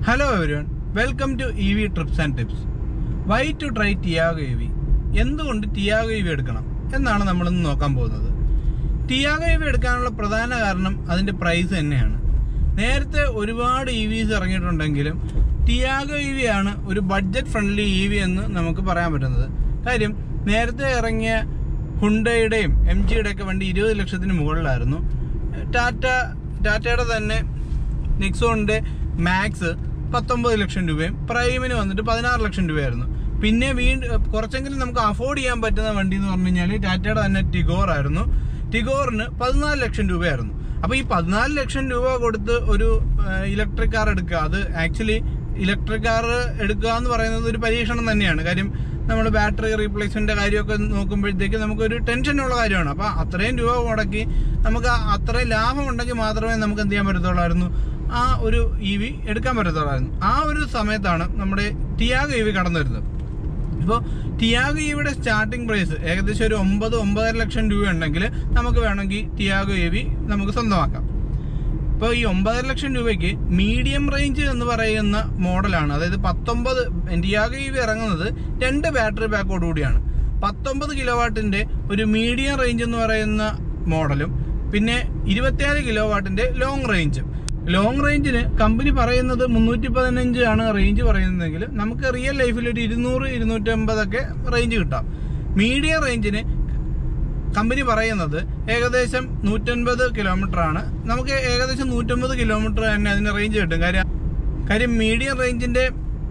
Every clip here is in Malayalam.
hello everyone welcome to E V trips and tips why to try Tiago E V എന്തുകൊണ്ട് ടിയാഗോ ഇ വി എടുക്കണം എന്നാണ് നമ്മളിന്ന് നോക്കാൻ പോകുന്നത് ടിയാഗോ ഇ വി എടുക്കാനുള്ള പ്രധാന കാരണം അതിന്റെ പ്രൈസ് തന്നെയാണ് നേരത്തെ ഒരുപാട് ഇ വിസ് ഇറങ്ങിയിട്ടുണ്ടെങ്കിലും ടിയാഗോ ഇ വി ആണ് ഒരു ബഡ്ജറ്റ് ഫ്രണ്ട്ലി ഇ വി എന്ന് നമുക്ക് പറയാൻ പറ്റുന്നത് കാര്യം നേരത്തെ ഇറങ്ങിയ ഹുണ്ടയുടെയും എം ജിയുടെ ഒക്കെ വണ്ടി ഇരുപത് ലക്ഷത്തിന് മുകളിലായിരുന്നു ടാറ്റ ടാറ്റയുടെ തന്നെ നെക്സോണിന്റെ മാക്സ് പത്തൊമ്പത് ലക്ഷം രൂപയും പ്രൈമിന് വന്നിട്ട് പതിനാറ് ലക്ഷം രൂപയായിരുന്നു പിന്നെ വീണ്ടും കുറച്ചെങ്കിലും നമുക്ക് അഫോർഡ് ചെയ്യാൻ പറ്റുന്ന വണ്ടി എന്ന് പറഞ്ഞു കഴിഞ്ഞാൽ ടാറ്റയുടെ തന്നെ ടിഗോർ ആയിരുന്നു ടിഗോറിന് പതിനാല് ലക്ഷം രൂപയായിരുന്നു അപ്പൊ ഈ പതിനാല് ലക്ഷം രൂപ കൊടുത്ത് ഒരു ഇലക്ട്രിക് കാർ എടുക്കുക അത് ആക്ച്വലി ഇലക്ട്രിക് കാർ എടുക്കുക എന്ന് പറയുന്നത് ഒരു പരീക്ഷണം തന്നെയാണ് കാര്യം നമ്മൾ ബാറ്ററി റീപ്ലേസ്മെന്റ് കാര്യമൊക്കെ നോക്കുമ്പോഴത്തേക്ക് നമുക്കൊരു ടെൻഷനുള്ള കാര്യമാണ് അപ്പൊ അത്രയും രൂപ മുടക്കി നമുക്ക് ആ അത്രയും ലാഭം ഉണ്ടെങ്കിൽ മാത്രമേ നമുക്ക് എന്ത് ചെയ്യാൻ പറ്റത്തുള്ളായിരുന്നു ആ ഒരു ഇ വി എടുക്കാൻ പറ്റത്തുള്ളായിരുന്നു ആ ഒരു സമയത്താണ് നമ്മുടെ ടിയാഗോ ഇ വി കടന്നു വരുന്നത് ഇപ്പോൾ ടിയാഗോ ഇവിയുടെ സ്റ്റാർട്ടിംഗ് പ്രൈസ് ഏകദേശം ഒരു ഒമ്പത് ഒമ്പതര ലക്ഷം രൂപ ഉണ്ടെങ്കിൽ നമുക്ക് വേണമെങ്കിൽ ടിയാഗോ എ വി നമുക്ക് സ്വന്തമാക്കാം ഇപ്പോൾ ഈ ഒമ്പതര ലക്ഷം രൂപയ്ക്ക് മീഡിയം റേഞ്ച് എന്ന് പറയുന്ന മോഡലാണ് അതായത് പത്തൊമ്പത് ടിയാഗോ ഇ വി ഇറങ്ങുന്നത് രണ്ട് ബാറ്ററി ബാക്കോട് കൂടിയാണ് പത്തൊമ്പത് കിലോ വാട്ടിന്റെ ഒരു മീഡിയം റേഞ്ച് എന്ന് പറയുന്ന മോഡലും പിന്നെ ഇരുപത്തിയാറ് കിലോ വാട്ടിന്റെ ലോങ് റേഞ്ചും ലോങ് റേഞ്ചിന് കമ്പനി പറയുന്നത് മുന്നൂറ്റി പതിനഞ്ച് ആണ് റേഞ്ച് പറയുന്നതെങ്കിൽ നമുക്ക് റിയൽ ലൈഫിൽ ഒരു ഇരുന്നൂറ് ഇരുന്നൂറ്റമ്പതൊക്കെ റേഞ്ച് കിട്ടാം മീഡിയം റേഞ്ചിന് കമ്പനി പറയുന്നത് ഏകദേശം നൂറ്റൻപത് കിലോമീറ്റർ ആണ് നമുക്ക് ഏകദേശം നൂറ്റമ്പത് കിലോമീറ്റർ തന്നെ അതിന് റേഞ്ച് കിട്ടും കാര്യം കാര്യം മീഡിയം റേഞ്ചിന്റെ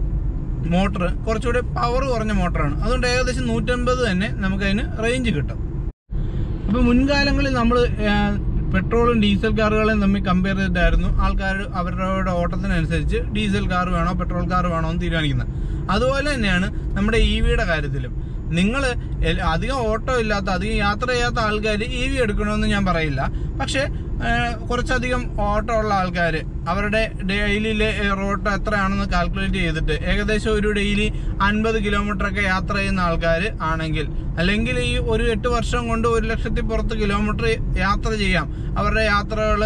മോട്ടർ കുറച്ചുകൂടി പവർ കുറഞ്ഞ മോട്ടറാണ് അതുകൊണ്ട് ഏകദേശം നൂറ്റൻപത് തന്നെ നമുക്ക് അതിന് റേഞ്ച് കിട്ടും അപ്പൊ മുൻകാലങ്ങളിൽ നമ്മൾ പെട്രോളും ഡീസൽ കാറുകളെയും തമ്മിൽ കമ്പയർ ചെയ്തിട്ടായിരുന്നു ആൾക്കാർ അവരുടെ ഓട്ടത്തിനനുസരിച്ച് ഡീസൽ കാർ വേണോ പെട്രോൾ കാർ വേണോ എന്ന് തീരുമാനിക്കുന്നത് അതുപോലെ തന്നെയാണ് നമ്മുടെ ഇ വിയുടെ കാര്യത്തിലും നിങ്ങൾ അധികം ഓട്ടോ ഇല്ലാത്ത അധികം യാത്ര ചെയ്യാത്ത ആൾക്കാർ ഇ വി എടുക്കണമെന്ന് ഞാൻ പറയില്ല പക്ഷെ കുറച്ചധികം ഓട്ടോ ഉള്ള ആൾക്കാർ അവരുടെ ഡെയിലിയിലെ റോട്ട് എത്രയാണെന്ന് കാൽക്കുലേറ്റ് ചെയ്തിട്ട് ഏകദേശം ഒരു ഡെയിലി അൻപത് കിലോമീറ്റർ ഒക്കെ യാത്ര ചെയ്യുന്ന ആൾക്കാർ ആണെങ്കിൽ അല്ലെങ്കിൽ ഈ ഒരു എട്ട് വർഷം കൊണ്ട് ഒരു ലക്ഷത്തി പുറത്ത് കിലോമീറ്റർ യാത്ര ചെയ്യാം അവരുടെ യാത്രകൾ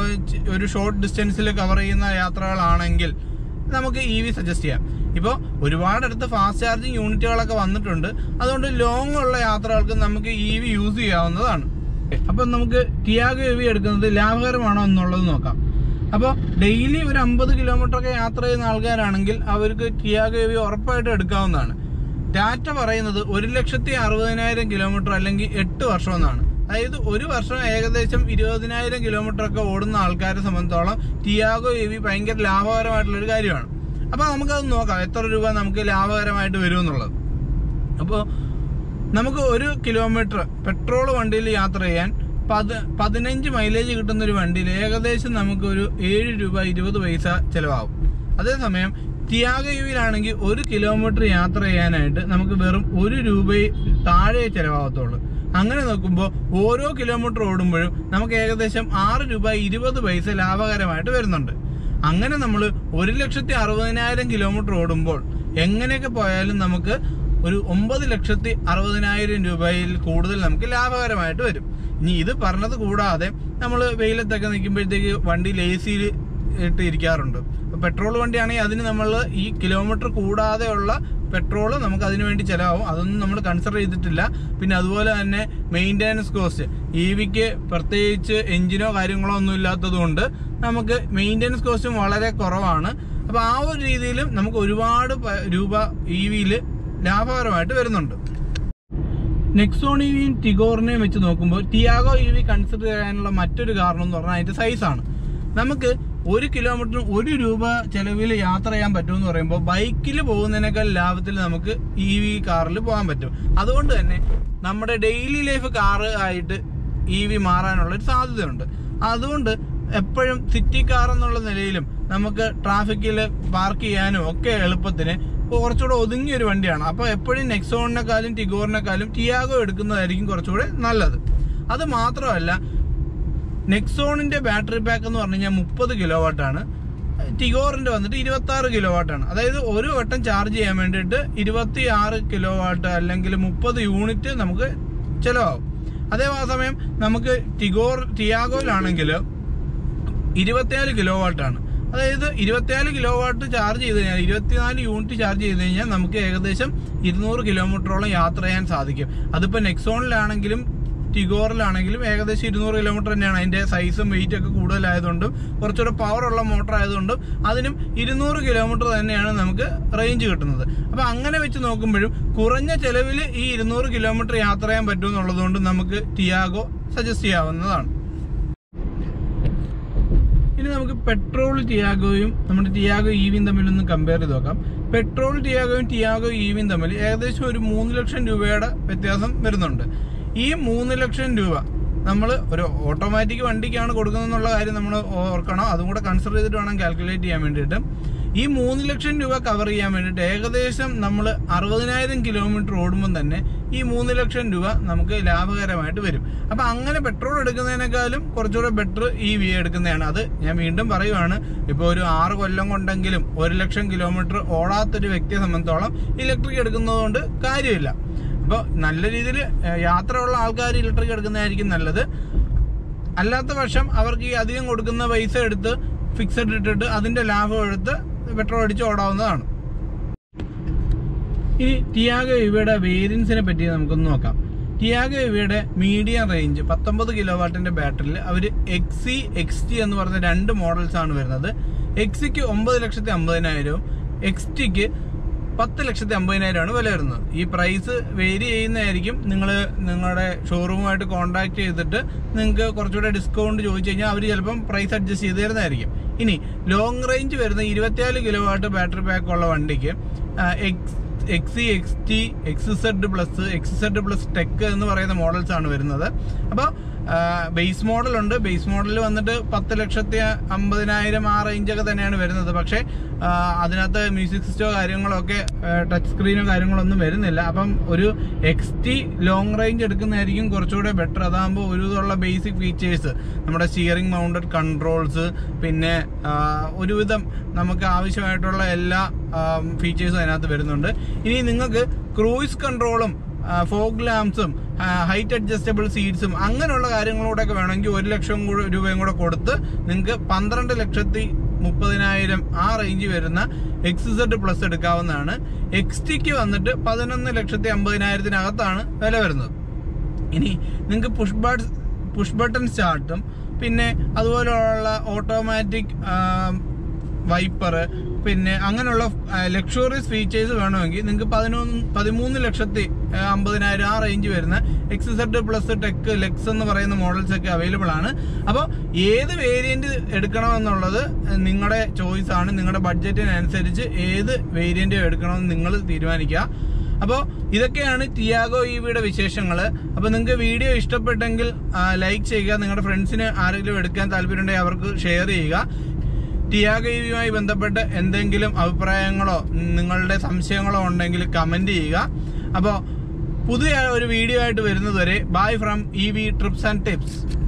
ഒരു ഷോർട്ട് ഡിസ്റ്റൻസിൽ കവർ ചെയ്യുന്ന യാത്രകളാണെങ്കിൽ നമുക്ക് ഇ വി സജസ്റ്റ് ചെയ്യാം ഇപ്പോൾ ഒരുപാടടുത്ത് ഫാസ്റ്റ് ചാർജിങ് യൂണിറ്റുകളൊക്കെ വന്നിട്ടുണ്ട് അതുകൊണ്ട് ലോങ് ഉള്ള യാത്രകൾക്ക് നമുക്ക് ഇ വി യൂസ് ചെയ്യാവുന്നതാണ് അപ്പൊ നമുക്ക് ടിയാഗോ ഇ വി എടുക്കുന്നത് ലാഭകരമാണോ എന്നുള്ളത് നോക്കാം അപ്പോൾ ഡെയിലി ഒരു അമ്പത് കിലോമീറ്റർ ഒക്കെ യാത്ര ചെയ്യുന്ന ആൾക്കാരാണെങ്കിൽ അവർക്ക് ടിയാഗോ ഇ വി ഉറപ്പായിട്ട് എടുക്കാവുന്നതാണ് ടാറ്റ പറയുന്നത് ഒരു ലക്ഷത്തി അറുപതിനായിരം കിലോമീറ്റർ അല്ലെങ്കിൽ എട്ട് വർഷം എന്നാണ് അതായത് ഒരു വർഷം ഏകദേശം ഇരുപതിനായിരം കിലോമീറ്റർ ഒക്കെ ഓടുന്ന ആൾക്കാരെ സംബന്ധിച്ചോളം ടിയാഗോ ഇ വി ഭയങ്കര ലാഭകരമായിട്ടുള്ള ഒരു കാര്യമാണ് അപ്പൊ നമുക്കത് നോക്കാം എത്ര രൂപ നമുക്ക് ലാഭകരമായിട്ട് വരും എന്നുള്ളത് അപ്പോൾ നമുക്ക് ഒരു കിലോമീറ്റർ പെട്രോൾ വണ്ടിയിൽ യാത്ര ചെയ്യാൻ പത് പതിനഞ്ച് മൈലേജ് കിട്ടുന്ന ഒരു വണ്ടിയിൽ ഏകദേശം നമുക്ക് ഒരു ഏഴ് രൂപ ഇരുപത് പൈസ ചിലവാകും അതേസമയം ടിയാഗോ യുവിലാണെങ്കിൽ ഒരു കിലോമീറ്റർ യാത്ര ചെയ്യാനായിട്ട് നമുക്ക് വെറും ഒരു രൂപ താഴെ ചിലവാകത്തുള്ളൂ അങ്ങനെ നോക്കുമ്പോൾ ഓരോ കിലോമീറ്റർ ഓടുമ്പോഴും നമുക്ക് ഏകദേശം ആറ് രൂപ ഇരുപത് പൈസ ലാഭകരമായിട്ട് വരുന്നുണ്ട് അങ്ങനെ നമ്മൾ ഒരു ലക്ഷത്തി അറുപതിനായിരം കിലോമീറ്റർ ഓടുമ്പോൾ എങ്ങനെയൊക്കെ പോയാലും നമുക്ക് ഒരു ഒമ്പത് ലക്ഷത്തി അറുപതിനായിരം രൂപയിൽ കൂടുതൽ നമുക്ക് ലാഭകരമായിട്ട് വരും ഇനി ഇത് പറഞ്ഞത് കൂടാതെ നമ്മൾ വെയിലത്തൊക്കെ നിൽക്കുമ്പോഴത്തേക്ക് വണ്ടി ലേസിയിൽ ഇട്ട് ഇരിക്കാറുണ്ട് പെട്രോൾ വണ്ടിയാണെങ്കിൽ അതിന് നമ്മൾ ഈ കിലോമീറ്റർ കൂടാതെയുള്ള പെട്രോൾ നമുക്ക് അതിനു വേണ്ടി ചിലവാകും അതൊന്നും നമ്മൾ കൺസിഡർ ചെയ്തിട്ടില്ല പിന്നെ അതുപോലെ തന്നെ മെയിൻ്റെനൻസ് കോസ്റ്റ് ഇ വിക്ക് പ്രത്യേകിച്ച് എഞ്ചിനോ കാര്യങ്ങളോ ഒന്നും ഇല്ലാത്തത് കൊണ്ട് നമുക്ക് മെയിൻ്റെനൻസ് കോസ്റ്റും വളരെ കുറവാണ് അപ്പൊ ആ ഒരു രീതിയിലും നമുക്ക് ഒരുപാട് രൂപ ഇ വിയിൽ ലാഭകരമായിട്ട് വരുന്നുണ്ട് നെക്സോൺ ഇ വിയും ടിഗോറിനെയും വെച്ച് നോക്കുമ്പോൾ ടിയാഗോ ഇ വി കൺസിഡർ ചെയ്യാനുള്ള മറ്റൊരു കാരണം എന്ന് പറഞ്ഞാൽ അതിന്റെ സൈസാണ് നമുക്ക് ഒരു കിലോമീറ്റർ ഒരു രൂപ ചെലവിൽ യാത്ര ചെയ്യാൻ പറ്റുമെന്ന് പറയുമ്പോൾ ബൈക്കിൽ പോകുന്നതിനേക്കാൾ ലാഭത്തിൽ നമുക്ക് ഇ വി കാറിൽ പോകാൻ പറ്റും അതുകൊണ്ട് തന്നെ നമ്മുടെ ഡെയിലി ലൈഫ് കാറ് ആയിട്ട് ഇ വി മാറാനുള്ള ഒരു സാധ്യതയുണ്ട് അതുകൊണ്ട് എപ്പോഴും സിറ്റി കാർ എന്നുള്ള നിലയിലും നമുക്ക് ട്രാഫിക്കിൽ പാർക്ക് ചെയ്യാനും ഒക്കെ എളുപ്പത്തിന് കുറച്ചുകൂടെ ഒതുങ്ങിയ ഒരു വണ്ടിയാണ് അപ്പൊ എപ്പോഴും നെക്സോണിനെക്കാളും ടിഗോറിനെക്കാളും ടിയാഗോ എടുക്കുന്നതായിരിക്കും കുറച്ചുകൂടെ നല്ലത് അത് മാത്രമല്ല നെക്സോണിന്റെ ബാറ്ററി പാക്ക് എന്ന് പറഞ്ഞു കഴിഞ്ഞാൽ മുപ്പത് കിലോ വാട്ടാണ് ടിഗോറിന്റെ വന്നിട്ട് ഇരുപത്തി ആറ് കിലോ വാട്ടാണ് അതായത് ഒരു വട്ടം ചാർജ് ചെയ്യാൻ വേണ്ടിയിട്ട് ഇരുപത്തി ആറ് കിലോ വാട്ട് അല്ലെങ്കിൽ മുപ്പത് യൂണിറ്റ് നമുക്ക് ചിലവാകും അതേസമയം നമുക്ക് ടിഗോർ ടിയാഗോയിലാണെങ്കിൽ ഇരുപത്തിനാല് കിലോ വാട്ടാണ് അതായത് ഇരുപത്തിനാല് കിലോ വാട്ട് ചാർജ് ചെയ്ത് കഴിഞ്ഞാൽ ഇരുപത്തിനാല് യൂണിറ്റ് ചാർജ് ചെയ്ത് കഴിഞ്ഞാൽ നമുക്ക് ഏകദേശം ഇരുന്നൂറ് കിലോമീറ്ററോളം യാത്ര ചെയ്യാൻ സാധിക്കും അതിപ്പോൾ നെക്സോണിലാണെങ്കിലും ടിഗോറിലാണെങ്കിലും ഏകദേശം ഇരുന്നൂറ് കിലോമീറ്റർ തന്നെയാണ് അതിന്റെ സൈസും വെയിറ്റ് ഒക്കെ കൂടുതലായതുകൊണ്ടും കുറച്ചുകൂടെ പവർ ഉള്ള മോട്ടർ ആയതുകൊണ്ടും അതിനും ഇരുന്നൂറ് കിലോമീറ്റർ തന്നെയാണ് നമുക്ക് റേഞ്ച് കിട്ടുന്നത് അപ്പൊ അങ്ങനെ വെച്ച് നോക്കുമ്പോഴും കുറഞ്ഞ ചെലവിൽ ഈ ഇരുന്നൂറ് കിലോമീറ്റർ യാത്ര ചെയ്യാൻ പറ്റും എന്നുള്ളതുകൊണ്ട് നമുക്ക് ടിയാഗോ സജസ്റ്റ് ചെയ്യാവുന്നതാണ് ഇനി നമുക്ക് പെട്രോൾ ടിയാഗോയും നമ്മുടെ ടിയാഗോ ഇവിയും തമ്മിലൊന്ന് കമ്പയർ ചെയ്ത് നോക്കാം പെട്രോൾ ടിയാഗോയും ടിയാഗോ ഇവിയും തമ്മിൽ ഏകദേശം ഒരു മൂന്ന് ലക്ഷം രൂപയുടെ വ്യത്യാസം വരുന്നുണ്ട് ഈ മൂന്ന് ലക്ഷം രൂപ നമ്മൾ ഒരു ഓട്ടോമാറ്റിക് വണ്ടിക്കാണ് കൊടുക്കുന്നതെന്നുള്ള കാര്യം നമ്മൾ ഓർക്കണം അതും കൂടെ കൺസിഡർ ചെയ്തിട്ട് വേണം കാൽക്കുലേറ്റ് ചെയ്യാൻ വേണ്ടിയിട്ട് ഈ മൂന്ന് ലക്ഷം രൂപ കവർ ചെയ്യാൻ വേണ്ടിയിട്ട് ഏകദേശം നമ്മൾ അറുപതിനായിരം കിലോമീറ്റർ ഓടുമ്പോൾ തന്നെ ഈ മൂന്ന് ലക്ഷം രൂപ നമുക്ക് ലാഭകരമായിട്ട് വരും അപ്പൊ അങ്ങനെ പെട്രോൾ എടുക്കുന്നതിനേക്കാളും കുറച്ചുകൂടെ ബെറ്റർ ഈ വി എടുക്കുന്നതാണ് അത് ഞാൻ വീണ്ടും പറയുവാണ് ഇപ്പോൾ ഒരു ആറ് കൊല്ലം കൊണ്ടെങ്കിലും ഒരു ലക്ഷം കിലോമീറ്റർ ഓടാത്തൊരു വ്യക്തിയെ സംബന്ധിച്ചോളം ഇലക്ട്രിക് എടുക്കുന്നതുകൊണ്ട് കാര്യമില്ല അപ്പോൾ നല്ല രീതിയിൽ യാത്രയുള്ള ആൾക്കാർ ഇലക്ട്രിക് എടുക്കുന്നതായിരിക്കും നല്ലത് അല്ലാത്ത പക്ഷം അവർക്ക് ഈ അധികം കൊടുക്കുന്ന പൈസ എടുത്ത് ഫിക്സഡ് ഇട്ടിട്ട് അതിന്റെ ലാഭം എടുത്ത് പെട്രോൾ അടിച്ച് ഓടാവുന്നതാണ് ഇനി ടിയാഗോ ഇവയുടെ വേരിയൻസിനെ പറ്റി നമുക്കൊന്ന് നോക്കാം ടിയാഗോ ഇവയുടെ മീഡിയം റേഞ്ച് പത്തൊമ്പത് കിലോ വാട്ടിന്റെ ബാറ്ററിയിൽ അവർ എക്സി എക്സ് ടി എന്ന് പറഞ്ഞ രണ്ട് മോഡൽസ് ആണ് വരുന്നത് എക്സിക്ക് ഒമ്പത് ലക്ഷത്തി അമ്പതിനായിരവും എക്സ് ടിക്ക് പത്ത് ലക്ഷത്തി അമ്പതിനായിരമാണ് വില വരുന്നത് ഈ പ്രൈസ് വേരി ചെയ്യുന്നതായിരിക്കും നിങ്ങൾ നിങ്ങളുടെ ഷോറൂമുമായിട്ട് കോൺടാക്ട് ചെയ്തിട്ട് നിങ്ങൾക്ക് കുറച്ചുകൂടെ ഡിസ്കൗണ്ട് ചോദിച്ചു കഴിഞ്ഞാൽ അവർ ചിലപ്പം പ്രൈസ് അഡ്ജസ്റ്റ് ചെയ്ത് തരുന്നതായിരിക്കും ഇനി ലോങ് റേഞ്ച് വരുന്ന ഇരുപത്തിനാല് കിലോ വാട്ട് ബാറ്ററി പാക്ക് ഉള്ള വണ്ടിക്ക് X XE X T X Z plus X Z plus tech എന്ന് പറയുന്ന മോഡൽസ് ആണ് വരുന്നത് അപ്പോൾ ബേസ് മോഡൽ ഉണ്ട് ബേസ് മോഡൽ വന്നിട്ട് പത്ത് ലക്ഷത്തി അമ്പതിനായിരം ആ റേഞ്ചൊക്കെ തന്നെയാണ് വരുന്നത് പക്ഷേ ആ, അതിനകത്ത് മ്യൂസിക് സിസ്റ്റോ കാര്യങ്ങളോ ഒക്കെ ടച്ച് സ്ക്രീനോ കാര്യങ്ങളോ ഒന്നും വരുന്നില്ല അപ്പം ഒരു എക്സ് ടി ലോങ് റേഞ്ച് എടുക്കുന്നതായിരിക്കും കുറച്ചുകൂടെ ബെറ്റർ അതാകുമ്പോൾ ഒരു ഇതുള്ള ബേസിക് ഫീച്ചേഴ്സ് നമ്മുടെ സ്റ്റിയറിംഗ് മൗണ്ടഡ് കൺട്രോൾസ് പിന്നെ ആ, ഒരുവിധം നമുക്ക് ആവശ്യമായിട്ടുള്ള എല്ലാ ഫീച്ചേഴ്സും അതിനകത്ത് വരുന്നുണ്ട് ഇനി നിങ്ങൾക്ക് ക്രൂയിസ് കൺട്രോളും ഫോഗ് ലാംപ്സും ഹൈറ്റ് അഡ്ജസ്റ്റബിൾ സീറ്റ്സും അങ്ങനെയുള്ള കാര്യങ്ങളൂടെ ഒക്കെ വേണമെങ്കിൽ ഒരു ലക്ഷം കൂടെ രൂപയും കൂടെ കൊടുത്ത് നിങ്ങൾക്ക് പന്ത്രണ്ട് ലക്ഷത്തി മുപ്പതിനായിരം ആ റേഞ്ച് വരുന്ന എക്സ് സെഡ് പ്ലസ് എടുക്കാവുന്നതാണ് എക്സ് ടിക്ക് വന്നിട്ട് പതിനൊന്ന് ലക്ഷത്തി അമ്പതിനായിരത്തിനകത്താണ് വില വരുന്നത് ഇനി നിങ്ങൾക്ക് പുഷ് ബട്ട് പുഷ് ബട്ടൺ സ്റ്റാർട്ടും പിന്നെ അതുപോലെയുള്ള ഓട്ടോമാറ്റിക് വൈപ്പർ പിന്നെ അങ്ങനെയുള്ള ലക്ഷറിയസ് ഫീച്ചേഴ്സ് വേണമെങ്കിൽ നിങ്ങൾക്ക് പതിനൊന്ന് പതിമൂന്ന് ലക്ഷത്തി ആ, അമ്പതിനായിരം ആ റേഞ്ച് വരുന്ന X Z plus tech lux എന്ന് പറയുന്ന മോഡൽസ് ഒക്കെ അവൈലബിൾ ആണ് അപ്പോൾ ഏത് വേരിയന്റ് എടുക്കണമെന്നുള്ളത് നിങ്ങളുടെ ചോയ്സ് ആണ് നിങ്ങളുടെ ബഡ്ജറ്റിനനുസരിച്ച് ഏത് വേരിയന്റ് എടുക്കണമെന്ന് നിങ്ങൾ തീരുമാനിക്കുക അപ്പോൾ ഇതൊക്കെയാണ് ടിയാഗോ ഇവിയുടെ വിശേഷങ്ങൾ അപ്പോൾ നിങ്ങൾക്ക് വീഡിയോ ഇഷ്ടപ്പെട്ടെങ്കിൽ ലൈക്ക് ചെയ്യുക നിങ്ങളുടെ ഫ്രണ്ട്സിന് ആരെങ്കിലും എടുക്കാൻ താല്പര്യമുണ്ടെങ്കിൽ അവർക്ക് ഷെയർ ചെയ്യുക ടിയാഗോ ഇവിയുമായി ബന്ധപ്പെട്ട് എന്തെങ്കിലും അഭിപ്രായങ്ങളോ നിങ്ങളുടെ സംശയങ്ങളോ ഉണ്ടെങ്കിൽ കമന്റ് ചെയ്യുക അപ്പോൾ പുതിയ ഒരു വീഡിയോ ആയിട്ട് വരുന്നതുവരെ bye from E V trips and tips